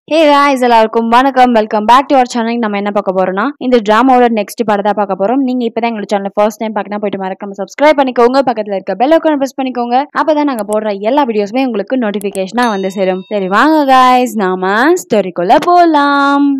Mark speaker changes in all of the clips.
Speaker 1: ஹே guys எல்லாருக்கும் வணக்கம் welcome back to our channel நம்ம என்ன பார்க்க போறோம்னா இந்த டிராமாவோட நெக்ஸ்ட் படத்தை பார்க்க போறோம் நீங்க இப்பதான் எங்களோட சேனல் ஃபர்ஸ்ட் டைம் பார்க்கணும் போயிட்டு மறக்காம சப்ஸ்கிரைப் பண்ணிக்கோங்க பக்கத்துல இருக்க பெல் ஐக்கான் பிரஸ் பண்ணிக்கோங்க அப்பதான் நாங்க போடுற எல்லா வீடியோஸுமே உங்களுக்கு நோட்டிபிகேஷனா வந்து சேரும் சரி வாங்க guys நாம ஸ்டோரிக்குள்ள போலாம்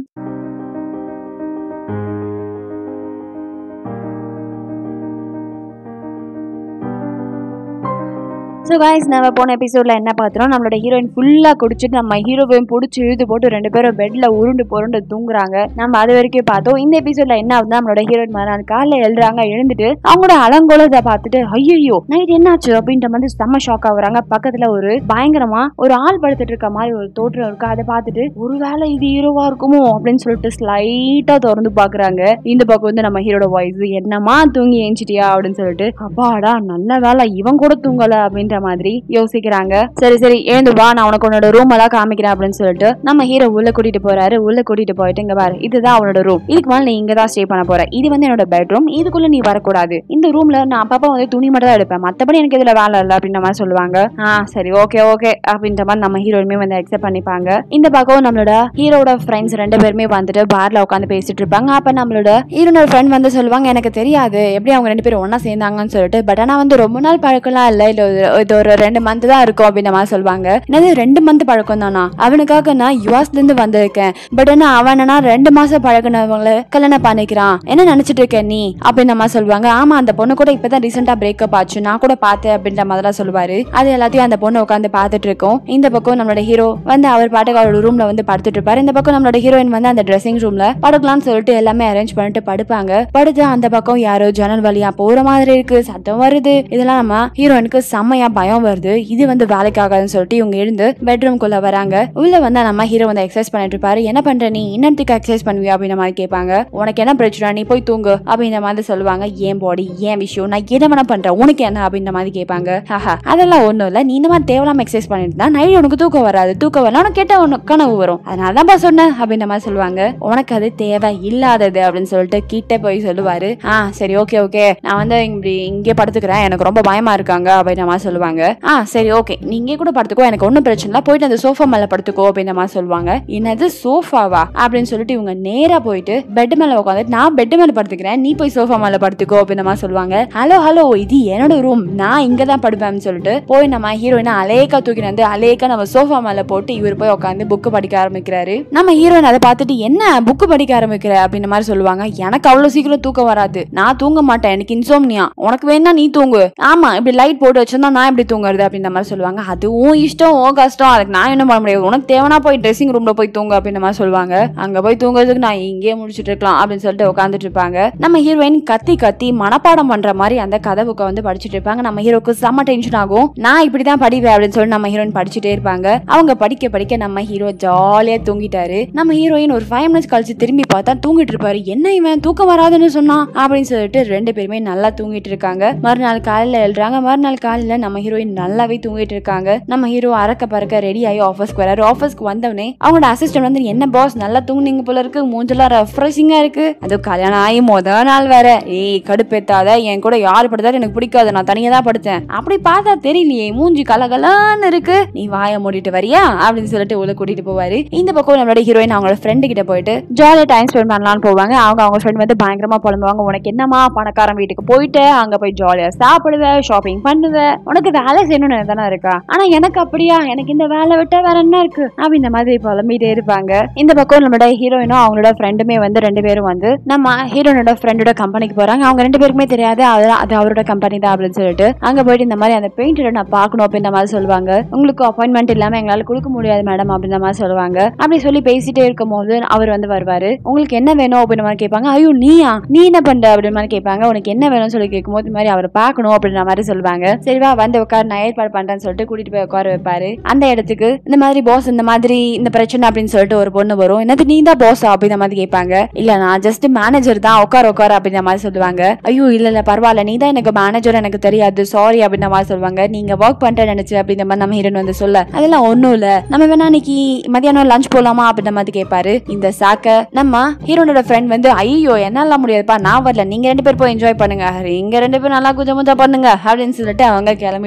Speaker 1: ஸோ காய்ஸ் நம்ம போன எபிசோட்ல என்ன பார்த்தோம் நம்மளோட ஹீரோயின் ஃபுல்லாக குடிச்சிட்டு நம்ம ஹீரோவையும் பிடிச்சி இழுத்து போட்டு ரெண்டு பேரும் பெட்ல உருண்டு புரண்டு தூங்குறாங்க நம்ம அது வரைக்கும் பார்த்தோம் இந்த எபிசோட்ல என்ன ஆகுதுன்னா நம்மளோட ஹீரோயின் மறுநாள் காலைல எழுதுறாங்க எழுந்துட்டு அவங்களோட அலங்கோலத்தை பார்த்துட்டு ஐயோ நைட் என்னாச்சு அப்படின்ற மாதிரி செம்ம ஷாக் ஆகுறாங்க பக்கத்துல ஒரு பயங்கரமா ஒரு ஆள் படுத்துட்டு இருக்க மாதிரி ஒரு தோற்றம் இருக்கு அதை பார்த்துட்டு ஒருவேளை இது ஹீரோவா இருக்குமோ அப்படின்னு சொல்லிட்டு ஸ்லைட்டா திறந்து பாக்குறாங்க இந்த பக்கம் வந்து நம்ம ஹீரோட வாய்ஸ் என்னமா தூங்கி ஏஞ்சிட்டியா அப்படின்னு சொல்லிட்டு அப்பாடா நல்ல வேலை இவன் கூட தூங்கல அப்படின்ற மாதிரி யோசிக்கிறாங்க சரி சரி எழுந்து வா நான் உனக்கு உன்னோட ரூம் எல்லாம் காமிக்கிறேன் அப்படின்னு சொல்லிட்டு நம்ம ஹீரோ உள்ள கூட்டிட்டு போறாரு உள்ள கூட்டிட்டு போயிட்டு இங்க பாரு இதுதான் அவனோட ரூம் இதுக்கு மேல நீ இங்க தான் ஸ்டே பண்ண போற இது வந்து என்னோட பெட்ரூம் இதுக்குள்ள நீ வரக்கூடாது இந்த ரூம்ல நான் அப்பப்ப வந்து துணி மட்டும் தான் எடுப்பேன் மத்தபடி எனக்கு இதுல வேலை இல்லை அப்படின்ற மாதிரி சொல்லுவாங்க ஆ சரி ஓகே ஓகே அப்படின்ற மாதிரி நம்ம ஹீரோயினுமே வந்து அக்செப்ட் பண்ணிப்பாங்க இந்த பக்கம் நம்மளோட ஹீரோட ஃப்ரெண்ட்ஸ் ரெண்டு பேருமே வந்துட்டு பார்ல உட்காந்து பேசிட்டு இருப்பாங்க அப்ப நம்மளோட ஹீரோனோட ஃப்ரெண்ட் வந்து சொல்லுவாங்க எனக்கு தெரியாது எப்படி அவங்க ரெண்டு பேரும் ஒண்ணா சேர்ந்தாங்கன்னு சொல்லிட்டு பட் ஆனா வந்து ரொம்ப நாள் பழக்கம்லாம் இல்ல இல்ல ஒரு- இது ஒரு ரெண்டு மந்த் தான் இருக்கும் அப்படின்ற மாதிரி சொல்லுவாங்க என்னது ரெண்டு மந்த் பழக்கம் தானா அவனுக்காக நான் யுஎஸ்ல இருந்து வந்திருக்கேன் பட் ஆனா அவனா ரெண்டு மாசம் பழகினவங்கள கல்யாணம் பண்ணிக்கிறான் என்ன நினைச்சிட்டு இருக்க நீ அப்படின்ற மாதிரி சொல்லுவாங்க ஆமா அந்த பொண்ணு கூட இப்பதான் ரீசெண்டா பிரேக்கப் ஆச்சு நான் கூட பார்த்தேன் அப்படின்ற மாதிரிலாம் சொல்லுவாரு அது எல்லாத்தையும் அந்த பொண்ணு உட்காந்து பார்த்துட்டு இருக்கோம் இந்த பக்கம் நம்மளோட ஹீரோ வந்து அவர் பாட்டுக்கு அவரோட ரூம்ல வந்து படுத்துட்டு இருப்பாரு இந்த பக்கம் நம்மளோட ஹீரோயின் வந்து அந்த ட்ரெஸ்ஸிங் ரூம்ல படுக்கலாம்னு சொல்லிட்டு எல்லாமே அரேஞ்ச் பண்ணிட்டு படுப்பாங்க படுத்து அந்த பக்கம் யாரோ ஜன்னல் வழியா போற மாதிரி இருக்கு சத்தம் வருது இதெல்லாம் நம்ம ஹீரோயினுக்கு செம்மையா பயம் வருது இது வந்து வேலைக்கு ஆகாதுன்னு சொல்லிட்டு இவங்க எழுந்து பெட்ரூம்குள்ள வராங்க உள்ள வந்து நம்ம ஹீரோ வந்து எக்ஸசைஸ் பண்ணிட்டு இருப்பாரு என்ன பண்ற நீ இன்னத்துக்கு எக்ஸசைஸ் பண்ணுவியா அப்படின்ற மாதிரி கேட்பாங்க உனக்கு என்ன பிரச்சனை நீ போய் தூங்கு அப்படின்ற மாதிரி சொல்லுவாங்க ஏன் பாடி ஏன் விஷயம் நான் எதை வேணா பண்றேன் உனக்கு என்ன அப்படின்ற மாதிரி கேட்பாங்க ஹஹா அதெல்லாம் ஒண்ணும் இல்ல நீ இந்த மாதிரி தேவையில்லாம எக்ஸசைஸ் பண்ணிட்டு இருந்தா நைட் உனக்கு தூக்கம் வராது தூக்கம் வரல உனக்கு கேட்ட உனக்கு கனவு வரும் அதனால தான்ப்பா சொன்னேன் அப்படின்ற மாதிரி சொல்லுவாங்க உனக்கு அது தேவை இல்லாதது அப்படின்னு சொல்லிட்டு கிட்ட போய் சொல்லுவாரு ஆ சரி ஓகே ஓகே நான் வந்து இப்படி இங்கே படுத்துக்கிறேன் எனக்கு ரொம்ப பயமா இருக்காங்க அப்படின்ற மாதிரி சொல்லுவாங்க ஆ சரி ஓகே நீ இங்கே கூட படுத்துக்கோ எனக்கு ஒன்றும் பிரச்சனை இல்லை போயிட்டு அந்த சோஃபா மேல படுத்துக்கோ அப்படின்ற மாதிரி சொல்லுவாங்க என்னது சோஃபாவா அப்படின்னு சொல்லிட்டு இவங்க நேரா போயிட்டு பெட் மேல உட்காந்துட்டு நான் பெட் மேல படுத்துக்கிறேன் நீ போய் சோஃபா மேல படுத்துக்கோ அப்படின்ற மாதிரி சொல்லுவாங்க ஹலோ ஹலோ இது என்னோட ரூம் நான் இங்க தான் படுப்பேன்னு சொல்லிட்டு போய் நம்ம ஹீரோயினை அலேக்கா தூக்கிட்டு வந்து அலேக்கா நம்ம சோஃபா மேல போட்டு இவர் போய் உட்காந்து புக்கு படிக்க ஆரம்பிக்கிறாரு நம்ம ஹீரோயின் அதை பார்த்துட்டு என்ன புக்கு படிக்க ஆரம்பிக்கிற அப்படின்ற மாதிரி சொல்லுவாங்க எனக்கு அவ்வளவு சீக்கிரம் தூக்கம் வராது நான் தூங்க மாட்டேன் எனக்கு இன்சோம்னியா உனக்கு வேணா நீ தூங்கு ஆமா இப்படி லைட் போட்டு வச்சிருந்தா நான் எப்படி தூங்குறது அப்படின்ற மாதிரி சொல்லுவாங்க அதுவும் இஷ்டம் ஓ கஷ்டம் அதுக்கு நான் என்ன பண்ண முடியாது உனக்கு தேவனா போய் ட்ரெஸ்ஸிங் ரூம்ல போய் தூங்கு அப்படின்ற மாதிரி சொல்லுவாங்க அங்க போய் தூங்குறதுக்கு நான் இங்கேயே முடிச்சிட்டு இருக்கலாம் அப்படின்னு சொல்லிட்டு உட்காந்துட்டு இருப்பாங்க நம்ம ஹீரோயின் கத்தி கத்தி மனப்பாடம் பண்ற மாதிரி அந்த கதை புக்கை வந்து படிச்சுட்டு இருப்பாங்க நம்ம ஹீரோக்கு செம்ம டென்ஷன் ஆகும் நான் இப்படிதான் படிப்பேன் அப்படின்னு சொல்லி நம்ம ஹீரோயின் படிச்சுட்டே இருப்பாங்க அவங்க படிக்க படிக்க நம்ம ஹீரோ ஜாலியா தூங்கிட்டாரு நம்ம ஹீரோயின் ஒரு ஃபைவ் மினிட்ஸ் கழிச்சு திரும்பி பார்த்தா தூங்கிட்டு இருப்பாரு என்ன இவன் தூக்கம் வராதுன்னு சொன்னான் அப்படின்னு சொல்லிட்டு ரெண்டு பேருமே நல்லா தூங்கிட்டு இருக்காங்க மறுநாள் காலையில எழுறாங்க மறுநாள் காலையில நம்ம ஹீரோயின் நல்லாவே தூங்கிட்டு இருக்காங்க நம்ம ஹீரோ அறக்க பறக்க ரெடி ஆகி ஆஃபீஸ்க்கு வராரு ஆஃபீஸ்க்கு வந்தவனே அவங்களோட அசிஸ்டன்ட் வந்து என்ன பாஸ் நல்லா தூங்குனீங்க போல இருக்கு மூஞ்செல்லாம் ரெஃப்ரெஷிங்கா இருக்கு அது கல்யாணம் ஆகி முத நாள் வேற ஏய் கடுப்பேத்தாத என் கூட யாரு படுத்தாலும் எனக்கு பிடிக்காது நான் தனியா தான் படுத்தேன் அப்படி பார்த்தா தெரியலையே மூஞ்சி கலகலான்னு இருக்கு நீ வாயை மூடிட்டு வரியா அப்படின்னு சொல்லிட்டு உள்ள கூட்டிட்டு போவாரு இந்த பக்கம் நம்மளோட ஹீரோயின் அவங்களோட ஃப்ரெண்டு கிட்ட போயிட்டு ஜாலியா டைம் ஸ்பெண்ட் பண்ணலாம்னு போவாங்க அவங்க அவங்க ஃப்ரெண்ட் வந்து பயங்கரமா புலம்புவாங்க உனக்கு என்னமா பணக்காரன் வீட்டுக்கு போயிட்டு அங்க போய் ஜாலியா சாப்பிடுவ ஷாப்பிங் பண்ணுவ உனக்கு வேலை செய்யணும்னு தானே இருக்கா ஆனா எனக்கு அப்படியா எனக்கு இந்த வேலை விட்டா வேற என்ன இருக்கு அப்படின்ற மாதிரி புலம்பிட்டே இருப்பாங்க இந்த பக்கம் நம்மளோட ஹீரோயினும் அவங்களோட ஃப்ரெண்டுமே வந்து ரெண்டு பேரும் வந்து நம்ம ஹீரோனோட ஃப்ரெண்டோட கம்பெனிக்கு போறாங்க அவங்க ரெண்டு பேருக்குமே தெரியாது அது அது அவரோட கம்பெனி தான் அப்படின்னு சொல்லிட்டு அங்க போயிட்டு இந்த மாதிரி அந்த பெயிண்டரை நான் பார்க்கணும் அப்படின்ற மாதிரி சொல்லுவாங்க உங்களுக்கு அப்பாயின்மெண்ட் இல்லாம எங்களால கொடுக்க முடியாது மேடம் அப்படின்ற மாதிரி சொல்லுவாங்க அப்படி சொல்லி பேசிட்டே இருக்கும் போது அவர் வந்து வருவாரு உங்களுக்கு என்ன வேணும் அப்படின்ற மாதிரி கேட்பாங்க ஐயோ நீயா நீ என்ன பண்ற அப்படின்ற மாதிரி கேட்பாங்க உனக்கு என்ன வேணும்னு சொல்லி கேட்கும்போது இந்த மாதிரி அவரை பார்க்கணும் அப்படின்ற மாதிரி சொல்லுவாங்க சரிவா வந்து உட்கார் நான் ஏற்பாடு பண்றேன்னு சொல்லிட்டு கூட்டிட்டு போய் உட்கார வைப்பாரு அந்த இடத்துக்கு இந்த மாதிரி பாஸ் இந்த மாதிரி இந்த பிரச்சனை அப்படின்னு சொல்லிட்டு ஒரு பொண்ணு வரும் என்னது நீ தான் பாஸா அப்படின்ற மாதிரி கேட்பாங்க இல்ல நான் ஜஸ்ட் மேனேஜர் தான் உட்கார உட்கார அப்படின்ற மாதிரி சொல்லுவாங்க ஐயோ இல்ல இல்ல பரவாயில்ல நீ தான் எனக்கு மேனேஜர் எனக்கு தெரியாது சாரி அப்படின்ற மாதிரி சொல்லுவாங்க நீங்க ஒர்க் பண்ற நினைச்சு அப்படின்ற மாதிரி நம்ம ஹீரோன் வந்து சொல்ல அதெல்லாம் ஒண்ணும் இல்ல நம்ம வேணா இன்னைக்கு மதியானம் லஞ்ச் போலாமா அப்படின்ற மாதிரி கேட்பாரு இந்த சாக்க நம்ம ஹீரோனோட ஃப்ரெண்ட் வந்து ஐயோ என்னால முடியாதுப்பா நான் வரல நீங்க ரெண்டு பேர் போய் என்ஜாய் பண்ணுங்க இங்க ரெண்டு பேரும் நல்லா கொஞ்சம் கொஞ்சம் பண்ணுங்க அப்படின்னு சொல்லிட்டு அவங்க கிளம்பி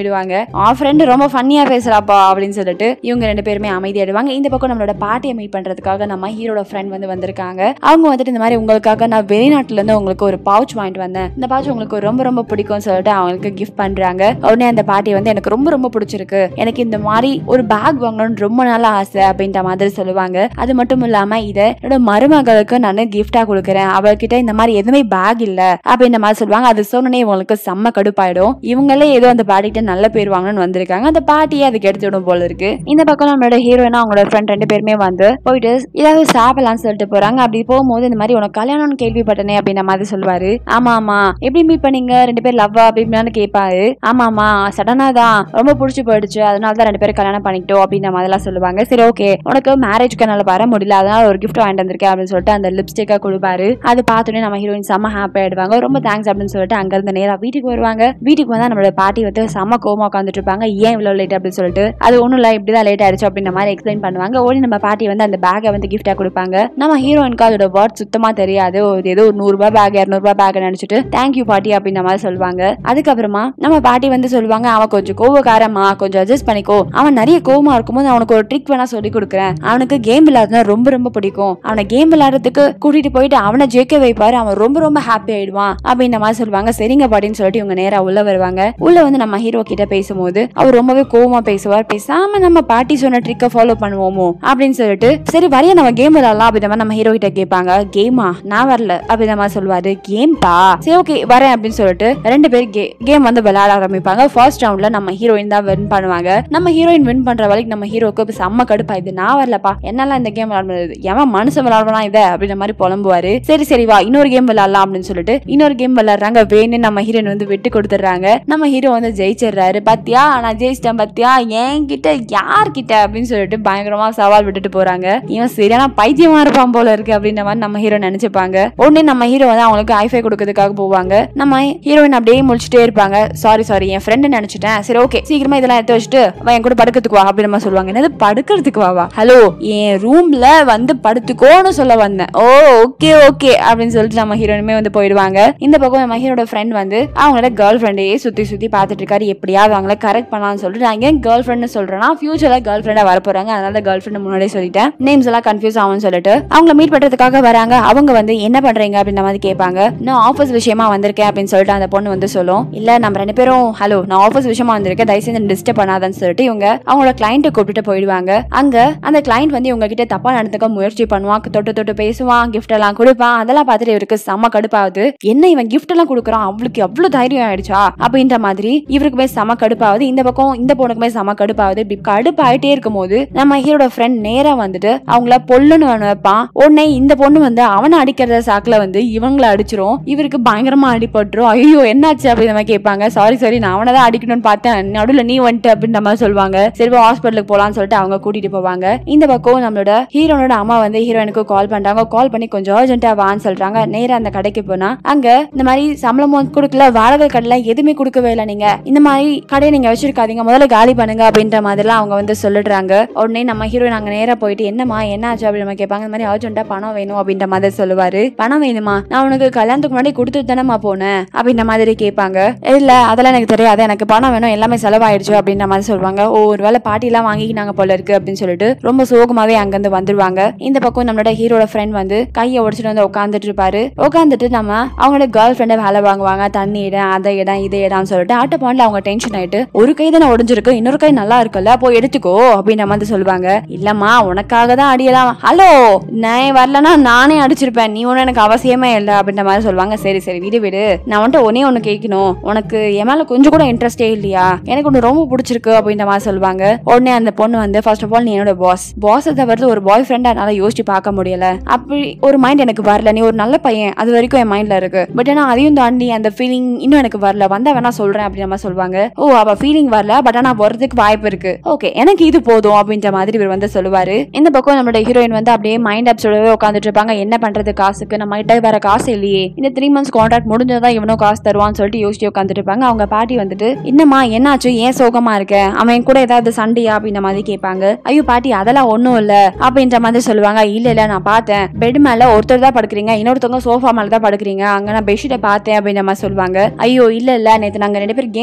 Speaker 1: கிளம்பிடுவாங்க ஆ ஃப்ரெண்டு ரொம்ப ஃபன்னியா பேசுறாப்பா அப்படின்னு சொல்லிட்டு இவங்க ரெண்டு பேருமே அமைதியாடுவாங்க இந்த பக்கம் நம்மளோட பாட்டியை மீட் பண்றதுக்காக நம்ம ஹீரோட ஃப்ரெண்ட் வந்து வந்திருக்காங்க அவங்க வந்துட்டு இந்த மாதிரி உங்களுக்காக நான் வெளிநாட்டுல இருந்து உங்களுக்கு ஒரு பவுச் வாங்கிட்டு வந்தேன் இந்த பவுச் உங்களுக்கு ரொம்ப ரொம்ப பிடிக்கும்னு சொல்லிட்டு அவங்களுக்கு கிஃப்ட் பண்றாங்க உடனே அந்த பாட்டி வந்து எனக்கு ரொம்ப ரொம்ப பிடிச்சிருக்கு எனக்கு இந்த மாதிரி ஒரு பேக் வாங்கணும்னு ரொம்ப நாள் ஆசை அப்படின்ற மாதிரி சொல்லுவாங்க அது மட்டும் இல்லாம இதை என்னோட மருமகளுக்கு நான் கிஃப்டா கொடுக்குறேன் அவகிட்ட இந்த மாதிரி எதுவுமே பேக் இல்ல அப்படின்ற மாதிரி சொல்லுவாங்க அது சொன்னோடனே இவங்களுக்கு செம்ம கடுப்பாயிடும் இவங்களே ஏதோ அந்த பாட்டிகிட்ட நல்ல பேர் வாங்கணும்னு வந்திருக்காங்க அந்த பாட்டியே அதுக்கு எடுத்து விடும் போல இருக்கு இந்த பக்கம் நம்மளோட ஹீரோயினா அவங்களோட ஃப்ரெண்ட் ரெண்டு பேருமே வந்து போயிட்டு ஏதாவது சாப்பிடலாம்னு சொல்லிட்டு போறாங்க அப்படி போகும்போது இந்த மாதிரி உனக்கு கல்யாணம்னு கேள்விப்பட்டனே அப்படின்ற மாதிரி சொல்லுவாரு ஆமா ஆமா எப்படி மீட் பண்ணீங்க ரெண்டு பேர் லவ்வா அப்படின்னு கேட்பாரு ஆமா ஆமா சடனா தான் ரொம்ப பிடிச்சி போயிடுச்சு அதனால தான் ரெண்டு பேரும் கல்யாணம் பண்ணிக்கிட்டோம் அப்படின்ற மாதிரிலாம் சொல்லுவாங்க சரி ஓகே உனக்கு மேரேஜ்க்கு என்னால வர முடியல அதனால ஒரு gift வாங்கிட்டு வந்திருக்கேன் அப்படின்னு சொல்லிட்டு அந்த லிப்ஸ்டிக்கா கொடுப்பாரு அது பார்த்தோன்னே நம்ம ஹீரோயின் செம்ம ஹாப்பி ஆயிடுவாங்க ரொம்ப தேங்க்ஸ் அப்படின்னு சொல்லிட்டு அங்க இருந்து நேரா வீட்டுக்கு வருவாங்க வீட்டுக்கு வந்தா நம்மளோட பாட்டி வந்து செம்ம கோமா உட்காந்துட்டு இருப்பாங்க ஏன் இவ்வளவு லேட் அப்படின்னு சொல்லிட்டு அது ஒண்ணும் இல்ல இப்படிதான் லேட் ஆயிடுச்சு அப்படின்ற மாதிரி எக்ஸ்பிளைன் பண்ணுவாங்க ஓடி நம்ம பாட்டி வந்து அந்த பேக்கை வந்து கிஃப்டா கொடுப்பாங்க நம்ம ஹீரோயினுக்கு அதோட வேர்ட் சுத்தமா தெரியாது ஒரு ஏதோ ஒரு நூறு ரூபாய் பேக் இரநூறுபா பேக் நினைச்சிட்டு தேங்க்யூ பாட்டி அப்படின்ற மாதிரி சொல்லுவாங்க அதுக்கப்புறமா நம்ம பாட்டி வந்து சொல்லுவாங்க அவன் கொஞ்சம் கோவக்காரமா கொஞ்சம் அட்ஜஸ்ட் பண்ணிக்கோ அவன் நிறைய கோவமா இருக்கும்போது அவனுக்கு ஒரு ட்ரிக் வேணா சொல்லி கொடுக்குறேன் அவனுக்கு கேம் விளையாடுறதுனா ரொம்ப ரொம்ப பிடிக்கும் அவனை கேம் விளையாடுறதுக்கு கூட்டிட்டு போயிட்டு அவனை ஜெயிக்க வைப்பாரு அவன் ரொம்ப ரொம்ப ஹாப்பி ஆயிடுவான் அப்படின்ற மாதிரி சொல்லுவாங்க சரிங்க பாட்டின்னு சொல்லிட்டு இவங்க நேரா உள்ள வருவாங்க உள்ள வந்து நம்ம ஹீரோ கிட்ட பேசும்போது அவர் ரொம்பவே கோவமா பேசுவார் பேசாம நம்ம பாட்டி சொன்ன ட்ரிக்கை ஃபாலோ பண்ணுவோமோ அப்படின்னு சொல்லிட்டு சரி வரைய நம்ம கேம் விளையாடலாம் அப்படின்ற மாதிரி நம்ம ஹீரோ கிட்ட கேட்பாங்க கேமா நான் வரல அப்படின்ற மாதிரி சொல்லுவாரு கேம் பா சரி ஓகே வரேன் அப்படின்னு சொல்லிட்டு ரெண்டு பேர் கேம் வந்து விளையாட ஆரம்பிப்பாங்க ஃபர்ஸ்ட் ரவுண்ட்ல நம்ம ஹீரோயின் தான் வின் பண்ணுவாங்க நம்ம ஹீரோயின் வின் பண்ற வரைக்கும் நம்ம ஹீரோக்கு இப்ப செம்ம கடுப்பா இது நான் வரலப்பா என்னால இந்த கேம் விளையாட முடியாது எவன் மனுஷன் விளையாடுவான் இதை அப்படின்ற மாதிரி புலம்புவாரு சரி சரி வா இன்னொரு கேம் விளையாடலாம் அப்படின்னு சொல்லிட்டு இன்னொரு கேம் விளையாடுறாங்க வேணு நம்ம ஹீரோயின் வந்து விட்டு கொடுத்துட்றாங்க நம்ம ஹீரோ வந்து ஜெயிச்சிடுறாரு பாத்தியா நான் ஜெயிச்சிட்டேன் பாத்தியா என்கிட்ட யார்கிட்ட அப்படின்னு சொல்லிட்டு பயங்கரமா சவால் விட்டுட்டு போறாங்க இவன் சரியான பைத்தியமா இருப்பான் போல இருக்கு அப்படின்ற மாதிரி நம்ம ஹீரோ நினைச்சுப்பாங்க உடனே நம்ம ஹீரோ வந்து அவங்களுக்கு ஐஃபை கொடுக்கறதுக்காக போவாங்க நம்ம ஹீரோயின் அப்படியே முழிச்சிட்டே இருப்பாங்க சாரி சாரி என் ஃப்ரெண்டு நினைச்சிட்டேன் சரி ஓகே சீக்கிரமா இதெல்லாம் எடுத்து வச்சுட்டு வா என் கூட படுக்கிறதுக்கு வா அப்படின்னு மாதிரி சொல்லுவாங்க என்னது படுக்கிறதுக்கு வாவா ஹலோ என் ரூம்ல வந்து படுத்துக்கோன்னு சொல்ல வந்தேன் ஓ ஓகே ஓகே அப்படின்னு சொல்லிட்டு நம்ம ஹீரோயினுமே வந்து போயிடுவாங்க இந்த பக்கம் நம்ம ஹீரோட ஃப்ரெண்ட் வந்து அவங்களோட கேர்ள் ஃப்ரெண்டையே சுத்தி சுத்தி பார்த்துட்டு இருக்காரு எப்படியாவது அவங்கள கரெக்ட் பண்ணலாம்னு சொல்லிட்டு நான் ஏன் கேர்ள் ஃப்ரெண்ட் சொல்றேன்னா ஃபியூச்சர்ல கேர்ள் ஃப்ரெண்டா வர போறாங்க அதனால கேர்ள் ஃப்ரெண்ட் முன்னாடியே சொல்லிட்டேன் நேம்ஸ் எல்லாம் கன்ஃபியூஸ் ஆகும்னு சொல்லிட்டு அவங்கள மீட் பண்றதுக்காக வராங்க அவங்க வந்து என்ன பண்றீங்க அப்படின்ற மாதிரி கேட்பாங்க நான் ஆஃபீஸ் விஷயமா வந்திருக்கேன் அப்படின்னு சொல்லிட்டு அந்த பொண்ணு வந்து சொல்லும் இல்ல நம்ம ரெண்டு பேரும் ஹலோ நான் ஆஃபீஸ் விஷயமா வந்திருக்கேன் தயவு செஞ்சு டிஸ்டர்ப் பண்ணாதன்னு சொல்லிட்டு இவங்க அவங்களோட கிளைண்ட்டை கூப்பிட்டு போயிடுவாங்க அங்க அந்த கிளைண்ட் வந்து இவங்க கிட்ட தப்பா நடந்துக்க முயற்சி பண்ணுவான் தொட்டு தொட்டு பேசுவான் கிஃப்ட் எல்லாம் கொடுப்பான் அதெல்லாம் பார்த்துட்டு இவருக்கு செம்ம கடுப்பாகுது என்ன இவன் கிஃப்ட் எல்லாம் கொடுக்குறான் அவளுக்கு எவ்வளவு தைரியம் ஆயிடுச்சா அப்படின்ற மாதிரி இவருக்குமே செம கடுப்பாகுது இந்த பக்கம் இந்த பொண்ணுக்குமே செம கடுப்பாகுது இப்படி கடுப்பாயிட்டே இருக்கும் போது நம்ம ஹீரோட ஃப்ரெண்ட் நேரா வந்துட்டு அவங்கள பொல்லுன்னு ஒண்ணு வைப்பான் உடனே இந்த பொண்ணு வந்து அவனை அடிக்கிறத சாக்குல வந்து இவங்கள அடிச்சிரும் இவருக்கு பயங்கரமா அடிபட்டுரும் ஐயோ என்னாச்சு அப்படின்னு நம்ம கேட்பாங்க சாரி சாரி நான் அவனை தான் அடிக்கணும்னு பார்த்தேன் நடுவில் நீ வந்துட்டு அப்படின்ற மாதிரி சொல்லுவாங்க சரி ஹாஸ்பிட்டலுக்கு போலாம்னு சொல்லிட்டு அவங்க கூட்டிட்டு போவாங்க இந்த பக்கம் நம்மளோட ஹீரோனோட அம்மா வந்து ஹீரோயினுக்கு கால் பண்றாங்க கால் பண்ணி கொஞ்சம் அர்ஜென்ட்டா வான்னு சொல்றாங்க நேரா அந்த கடைக்கு போனா அங்க இந்த மாதிரி சம்பளமும் கொடுக்கல வாடகை கடையில எதுவுமே கொடுக்கவே இல்லை நீங்க இந்த மாதிரி கடையை நீங்க வச்சிருக்காதீங்க முதல்ல காலி பண்ணுங்க அப்படின்ற மாதிரிலாம் அவங்க வந்து சொல்லிடுறாங்க உடனே நம்ம ஹீரோயின் அங்க நேரா போயிட்டு என்னம்மா என்ன ஆச்சு அப்படின்னு நம்ம கேட்பாங்க இந்த மாதிரி அர்ஜென்ட்டா பணம் வேணும் அப்படின்ற மாதிரி சொல்லுவாரு பணம் வேணுமா நான் உனக்கு கல்யாணத்துக்கு முன்னாடி கொடுத்துட்டு தானேம்மா போனேன் அப்படின்ற மாதிரி கேட்பாங்க இல்ல அதெல்லாம் எனக்கு தெரியாது எனக்கு பணம் வேணும் எல்லாமே செலவாயிடுச்சு அப்படின்ற மாதிரி சொல்லுவாங்க ஓ ஒருவேளை பாட்டி எல்லாம் வாங்கிக்கினாங்க போல இருக்கு அப்படின்னு சொல்லிட்டு ரொம்ப சோகமாவே அங்கிருந்து வந்துருவாங்க இந்த பக்கம் நம்மளோட ஹீரோட ஃப்ரெண்ட் வந்து கையை உடைச்சிட்டு வந்து உட்காந்துட்டு இருப்பாரு உட்காந்துட்டு நம்ம அவங்களோட கேர்ள் ஃப்ரெண்டை வேலை வாங்குவாங்க தண்ணி இடம் அதை இடம் இதை இடம்னு சொல்லிட்டு ஆட்ட பாயிண்ட்ல அவங்க டென்ஷன் ஆயிட்டு ஒரு கை தானே உடஞ்சிருக்கு இன்னொரு கை நல்லா இருக்குல்ல போய் எடுத்துக்கோ அப்படின்ற மாதிரி சொல்லுவாங்க இல்லம்மா உனக்காக தான் அடியலாம் ஹலோ நான் வரலன்னா நானே அடிச்சிருப்பேன் நீ ஒன்றும் எனக்கு அவசியமே இல்லை அப்படின்ற மாதிரி சொல்லுவாங்க சரி சரி விடு விடு நான் வந்துட்டு ஒன்னே ஒன்று கேட்கணும் உனக்கு என் மேல கொஞ்சம் கூட இன்ட்ரெஸ்டே இல்லையா எனக்கு ஒன்று ரொம்ப பிடிச்சிருக்கு அப்படின்ற மாதிரி சொல்லுவாங்க உடனே அந்த பொண்ணு வந்து ஃபர்ஸ்ட் ஆஃப் ஆல் நீ என்னோட பாஸ் பாஸை தவிர்த்து ஒரு பாய் ஃப்ரெண்டை என்னால் யோசிச்சு பார்க்க முடியல அப்படி ஒரு மைண்ட் எனக்கு வரல நீ ஒரு நல்ல பையன் அது வரைக்கும் என் மைண்ட்ல இருக்கு பட் ஆனால் அதையும் தாண்டி அந்த ஃபீலிங் இன்னும் எனக்கு வரல வந்தா வேணா சொல்றேன் அப்படின்ற மாதிரி சொல்லுவாங்க ஓ அவ ஃபீலிங் வரல பட் ஆனால் வர்றதுக்கு வாய்ப்பு இருக்கு ஓகே எனக்கு இது போதும் அப்படின்ற மாதிரி இவர் வந்து சொல்லுவாரு இந்த பக்கம் நம்மளோட ஹீரோயின் வந்து அப்படியே மைண்ட் அப்சோடவே உட்காந்துட்டு இருப்பாங்க என்ன பண்றது காசுக்கு நம்ம கிட்ட வேற காசு இல்லையே இந்த த்ரீ மந்த்ஸ் கான்ட்ராக்ட் முடிஞ்சதான் இவனும் காசு தருவான்னு சொல்லிட்டு யோசிச்சு உட்காந்துட்டு இருப்பாங்க அவங்க பாட்டி வந்துட்டு என்னம்மா என்னாச்சு ஏன் சோகமா இருக்க அவன் என் கூட ஏதாவது சண்டையா அப்படின்ற மாதிரி கேட்பாங்க ஐயோ பாட்டி அதெல்லாம் ஒண்ணும் இல்ல அப்படின்ற மாதிரி சொல்லுவாங்க இல்ல இல்ல நான் பார்த்தேன் பெட் மேல ஒருத்தர் தான் படுக்கிறீங்க இன்னொருத்தவங்க சோஃபா மேல தான் படுக்கிறீங்க அங்க நான் பெட்ஷீட்டை பார்த்தேன் அப்படின்ற மாதிரி சொல்லுவாங்க ஐயோ இல்ல இல்ல நேத்து நாங்க ரெண்டு பேரும் கேம் விளையாடணும்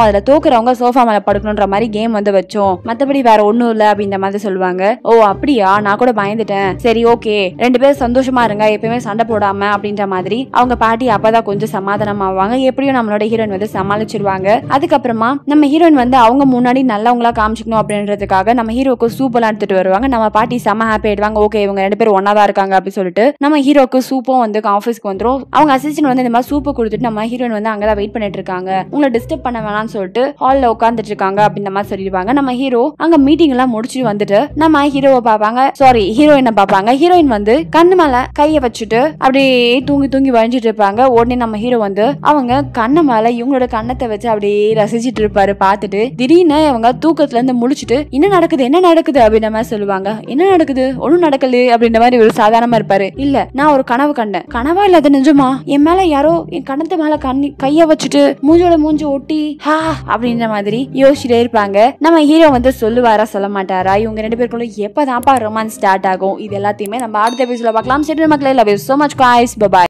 Speaker 1: வச்சோம் அதுல தோக்குறவங்க சோஃபா மேல படுக்கணுன்ற மாதிரி கேம் வந்து வச்சோம் மத்தபடி வேற ஒண்ணும் இல்ல அப்படின்ற மாதிரி சொல்லுவாங்க ஓ அப்படியா நான் கூட பயந்துட்டேன் சரி ஓகே ரெண்டு பேரும் சந்தோஷமா இருங்க எப்பயுமே சண்டை போடாம அப்படின்ற மாதிரி அவங்க பாட்டி அப்பதான் கொஞ்சம் சமாதானம் ஆவாங்க எப்படியும் நம்மளோட ஹீரோயின் வந்து சமாளிச்சிருவாங்க அதுக்கப்புறமா நம்ம ஹீரோயின் வந்து அவங்க முன்னாடி நல்லவங்களா காமிச்சிக்கணும் அப்படின்றதுக்காக நம்ம ஹீரோக்கு சூப் எல்லாம் எடுத்துட்டு வருவாங்க நம்ம பாட்டி செம்ம ஹாப்பி ஆயிடுவாங்க ஓகே இவங்க ரெண்டு பேரும் ஒன்னா தான் இருக்காங்க அப்படின்னு சொல்லிட்டு நம்ம ஹீரோக்கு சூப்பும் வந்து ஆஃபீஸ்க்கு வந்துரும் அவங்க அசிஸ்டன்ட் வந்து இந்த மாதிரி சூப்பு கொடுத்துட்டு நம்ம ஹீரோயின் வந்து அங்கதான் வெயிட் பண்ணிட்டு இருக்காங்க உங்களை டிஸ்டர்ப் பண்ண வேணாம்னு சொல்லிட்டு ஹால்ல உட்காந்துட்டு இருக்காங்க அப்படின்ற மாதிரி சொல்லிடுவாங்க நம்ம ஹீரோ அங்க மீட்டிங் எல்லாம் முடிச்சுட்டு வந்துட்டு நம்ம ஹீரோவை பார்ப்பாங்க சாரி ஹீரோயினை பார்ப்பாங்க ஹீரோயின் வந்து கண்ணு மேல கைய வச்சுட்டு அப்படியே தூங்கி தூங்கி வழிஞ்சிட்டு இருப்பாங்க உடனே நம்ம ஹீரோ வந்து அவங்க கண்ணு மேல இவங்களோட கண்ணத்தை வச்சு அப்படியே ரசிச்சிட்டு இருப்பாரு பார்த்துட்டு திடீர்னு அவங்க தூக்கத்துல இருந்து முழிச்சிட்டு என்ன நடக்குது என்ன நடக்குது அப்படின்ற மாதிரி சொல்லுவாங்க என்ன நடக்குது ஒண்ணும் நடக்கல அப்படின்ற மாதிரி ஒரு சாதாரணமா இருப்பாரு இல்ல நான் ஒரு கனவு கண்டேன் கனவா இல்ல அது நிஜமா என் மேல யாரோ என் கண்ணத்து மேல கண்ணி கைய வச்சுட்டு மூஞ்சோட மூஞ்சி ஒட்டி ஹா அப்படின்ற மாதிரி யோசிச்சுட்டே இருப்பாங்க நம்ம ஹீரோ வந்து சொல்லுவாரா சொல்ல மாட்டாரா இவங்க ரெண்டு பேருக்குள்ள எப்பதான்ப்பா ரொமான்ஸ் ஸ்டார்ட் ஆகும் இது எல்லாத்தையுமே நம்ம அடுத்த எபிசோட பார்க்கலாம் சரி மக்களே love you so much guys bye bye